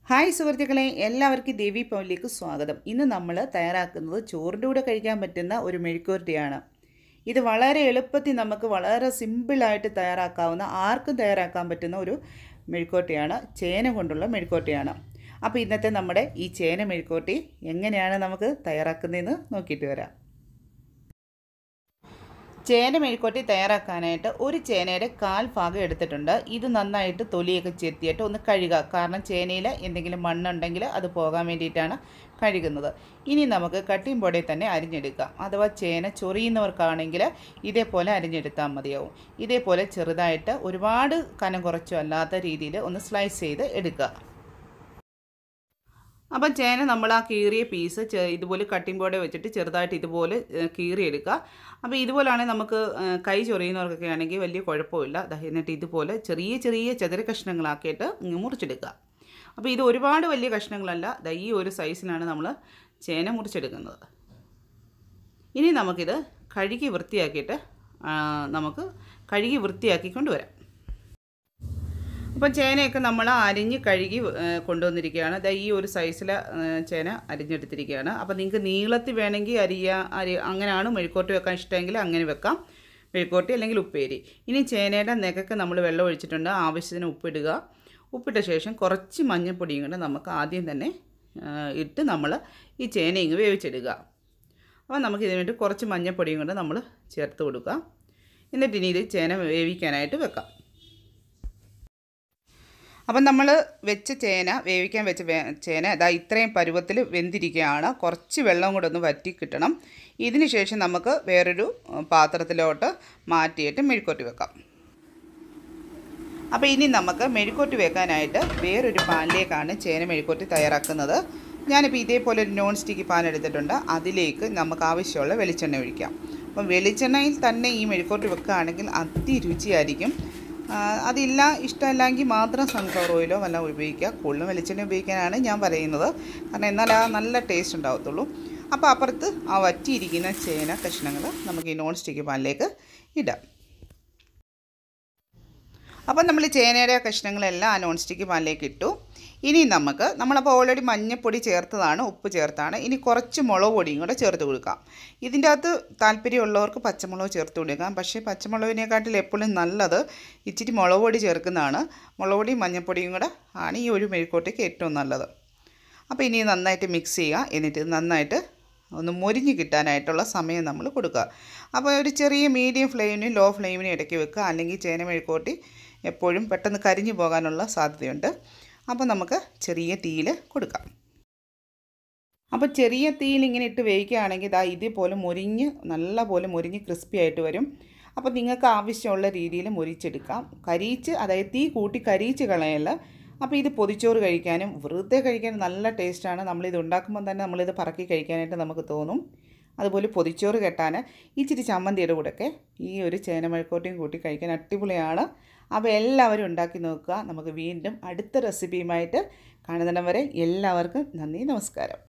hi സുഹൃത്തുക്കളെ എല്ലാവർക്കും ദേവി പവനിലേക്ക് സ്വാഗതം ഇന്ന് നമ്മൾ തയ്യാറാക്കുന്നത് ചോറിൻ്റെ കൂടെ കഴിക്കാൻ പറ്റുന്ന ഒരു മെഴുക്കുവരട്ടിയാണ് ഇത് വളരെ എളുപ്പത്തിൽ നമുക്ക് വളരെ സിമ്പിളായിട്ട് തയ്യാറാക്കാവുന്ന ആർക്കും തയ്യാറാക്കാൻ പറ്റുന്ന ഒരു മെഴുക്കോട്ടിയാണ് ചേന കൊണ്ടുള്ള മെഴുക്കോട്ടിയാണ് അപ്പോൾ ഇന്നത്തെ നമ്മുടെ ഈ ചേന മെഴുക്കോട്ടി എങ്ങനെയാണ് നമുക്ക് തയ്യാറാക്കുന്നതെന്ന് നോക്കിയിട്ട് വരാം ചേന മെഴുക്കോട്ടി തയ്യാറാക്കാനായിട്ട് ഒരു ചേനയുടെ കാൽ ഭാഗം എടുത്തിട്ടുണ്ട് ഇത് നന്നായിട്ട് തൊലിയൊക്കെ ചെത്തിയിട്ട് ഒന്ന് കഴുകുക കാരണം ചേനയിൽ എന്തെങ്കിലും മണ്ണുണ്ടെങ്കിൽ അത് പോകാൻ വേണ്ടിയിട്ടാണ് കഴുകുന്നത് ഇനി നമുക്ക് കട്ടിയും പൊടി തന്നെ അരിഞ്ഞെടുക്കാം അഥവാ ചേന ചൊറിയുന്നവർക്കാണെങ്കിൽ ഇതേപോലെ അരിഞ്ഞെടുത്താൽ മതിയാവും ഇതേപോലെ ചെറുതായിട്ട് ഒരുപാട് കനം കുറച്ചോ അല്ലാത്ത രീതിയിൽ ഒന്ന് സ്ലൈസ് ചെയ്ത് എടുക്കുക അപ്പം ചേന നമ്മൾ ആ കീറിയ പീസ് ഇതുപോലെ കട്ടിംഗ് ബോർഡ് വെച്ചിട്ട് ചെറുതായിട്ട് ഇതുപോലെ കീറിയെടുക്കുക അപ്പോൾ ഇതുപോലാണെങ്കിൽ നമുക്ക് കൈ ചൊറിയുന്നവർക്കൊക്കെ ആണെങ്കിൽ വലിയ കുഴപ്പമില്ല എന്നിട്ട് ഇതുപോലെ ചെറിയ ചെറിയ ചെതര കഷ്ണങ്ങളാക്കിയിട്ട് മുറിച്ചെടുക്കുക അപ്പോൾ ഇത് ഒരുപാട് വലിയ കഷ്ണങ്ങളല്ല ദാ ഈ ഒരു സൈസിനാണ് നമ്മൾ ചേന മുറിച്ചെടുക്കുന്നത് ഇനി നമുക്കിത് കഴുകി വൃത്തിയാക്കിയിട്ട് നമുക്ക് കഴുകി വൃത്തിയാക്കി കൊണ്ടുവരാം അപ്പം ചേനയൊക്കെ നമ്മൾ അരിഞ്ഞ് കഴുകി കൊണ്ടുവന്നിരിക്കുകയാണ് ദാ ഈ ഒരു സൈസിൽ ചേന അരിഞ്ഞെടുത്തിരിക്കുകയാണ് അപ്പോൾ നിങ്ങൾക്ക് നീളത്തിൽ വേണമെങ്കിൽ അരിയ അരി അങ്ങനെയാണ് മെഴുക്കോട്ടി വെക്കാൻ ഇഷ്ടമെങ്കിൽ അങ്ങനെ വെക്കാം മെഴുക്കോട്ടി അല്ലെങ്കിൽ ഉപ്പേരി ഇനി ചേനയുടെ നെക്കൊക്കെ നമ്മൾ വെള്ളം ഒഴിച്ചിട്ടുണ്ട് ആവശ്യത്തിന് ഉപ്പിടുക ഉപ്പിട്ട ശേഷം കുറച്ച് മഞ്ഞൾപ്പൊടിയും കൊണ്ട് നമുക്ക് ആദ്യം തന്നെ ഇട്ട് നമ്മൾ ഈ ചേന ഇങ്ങ് വേവിച്ചെടുക്കുക അപ്പോൾ നമുക്ക് ഇതിന് വേണ്ടി കുറച്ച് മഞ്ഞൾപ്പൊടിയും കൊണ്ട് നമ്മൾ ചേർത്ത് കൊടുക്കുക എന്നിട്ട് ഇനി ഇത് ചേന വേവിക്കാനായിട്ട് വെക്കാം അപ്പം നമ്മൾ വെച്ച ചേന വേവിക്കാൻ വെച്ച ചേന അതാ ഇത്രയും പരുവത്തിൽ വെന്തിരിക്കുകയാണ് കുറച്ച് വെള്ളം കൂടെ ഒന്ന് വറ്റി കിട്ടണം ഇതിന് ശേഷം നമുക്ക് വേറൊരു പാത്രത്തിലോട്ട് മാറ്റിയിട്ട് മെഴുക്കോട്ടി വെക്കാം അപ്പോൾ ഇനി നമുക്ക് മെഴുക്കോട്ടി വെക്കാനായിട്ട് വേറൊരു പാനിലേക്കാണ് ചേന മെഴുക്കോട്ടി തയ്യാറാക്കുന്നത് ഞാനിപ്പോൾ ഇതേപോലെ ഒരു നോൺ സ്റ്റിക്ക് പാൻ എടുത്തിട്ടുണ്ട് അതിലേക്ക് നമുക്ക് ആവശ്യമുള്ള വെളിച്ചെണ്ണ ഒഴിക്കാം അപ്പം വെളിച്ചെണ്ണയിൽ തന്നെ ഈ മെഴുക്കോട്ടി വെക്കുകയാണെങ്കിൽ അതിരുചിയായിരിക്കും അതില്ല ഇഷ്ടമല്ലെങ്കിൽ മാത്രം സൺഫ്ലവർ ഓയിലോ വല്ല ഉപയോഗിക്കുക കൂടുതലും വെളിച്ചെണ്ണ ഉപയോഗിക്കാനാണ് ഞാൻ പറയുന്നത് കാരണം എന്നാൽ ആ നല്ല ടേസ്റ്റ് ഉണ്ടാകത്തുള്ളൂ അപ്പോൾ അപ്പുറത്ത് ആ വറ്റിയിരിക്കുന്ന ചേന കഷ്ണങ്ങൾ നമുക്ക് ഈ നോൺ സ്റ്റിക്ക് പാനിലേക്ക് ഇടാം അപ്പം നമ്മൾ ചേനയുടെ കഷ്ണങ്ങളെല്ലാം ആ നോൺ സ്റ്റിക്ക് പാനിലേക്ക് ഇട്ടു ഇനി നമുക്ക് നമ്മളപ്പോൾ ഓൾറെഡി മഞ്ഞൾപ്പൊടി ചേർത്തതാണ് ഉപ്പ് ചേർത്താണ് ഇനി കുറച്ച് മുളക് പൊടിയും കൂടെ ചേർത്ത് കൊടുക്കാം ഇതിൻ്റെ അകത്ത് താല്പര്യമുള്ളവർക്ക് പച്ചമുളക് ചേർത്ത് കൊടുക്കാം പക്ഷേ പച്ചമുളകിനെക്കാട്ടിൽ എപ്പോഴും നല്ലത് ഇച്ചിരി മുളക് പൊടി ചേർക്കുന്നതാണ് മുളക് പൊടിയും മഞ്ഞൾപ്പൊടിയും കൂടെ ആണ് ഈ ഒരു മെഴുക്കോട്ടേക്ക് ഏറ്റവും നല്ലത് അപ്പോൾ ഇനി നന്നായിട്ട് മിക്സ് ചെയ്യുക എന്നിട്ട് നന്നായിട്ട് ഒന്ന് മൊരിഞ്ഞ് കിട്ടാനായിട്ടുള്ള സമയം നമ്മൾ കൊടുക്കുക അപ്പോൾ ഒരു ചെറിയ മീഡിയം ഫ്ലെയിമിനും ലോ ഫ്ലെയിമിനും ഇടയ്ക്ക് വെക്കുക അല്ലെങ്കിൽ ചേന മെഴുക്കോട്ടി എപ്പോഴും പെട്ടെന്ന് കരിഞ്ഞു പോകാനുള്ള സാധ്യതയുണ്ട് അപ്പോൾ നമുക്ക് ചെറിയ തീയിൽ കൊടുക്കാം അപ്പോൾ ചെറിയ തീയിൽ ഇങ്ങനെ ഇട്ട് വേവിക്കുകയാണെങ്കിൽ ഇതാ ഇതേപോലെ മുരിഞ്ഞ് നല്ല പോലെ മുരിഞ്ഞ് ക്രിസ്പി ആയിട്ട് വരും അപ്പോൾ നിങ്ങൾക്ക് ആവശ്യമുള്ള രീതിയിൽ മുരിച്ചെടുക്കാം കരിയിച്ച് അതായത് തീ കൂട്ടി കരിയിച്ച് കളയല്ല അപ്പോൾ ഇത് പൊതിച്ചോറ് കഴിക്കാനും വെറുതെ കഴിക്കാനും നല്ല ടേസ്റ്റാണ് നമ്മളിത് ഉണ്ടാക്കുമ്പോൾ തന്നെ നമ്മളിത് പറക്കി കഴിക്കാനായിട്ട് നമുക്ക് തോന്നും അതുപോലെ പൊതിച്ചോറ് കെട്ടാൻ ഇച്ചിരി ചമ്മന്തിയുടെ കൂടെയൊക്കെ ഈ ഒരു ചേനമഴക്കോട്ടയും കൂട്ടി കഴിക്കാൻ അടിപൊളിയാണ് അപ്പോൾ എല്ലാവരും ഉണ്ടാക്കി നോക്കുക നമുക്ക് വീണ്ടും അടുത്ത റെസിപ്പിയുമായിട്ട് കാണുന്നിടം വരെ എല്ലാവർക്കും നന്ദി നമസ്കാരം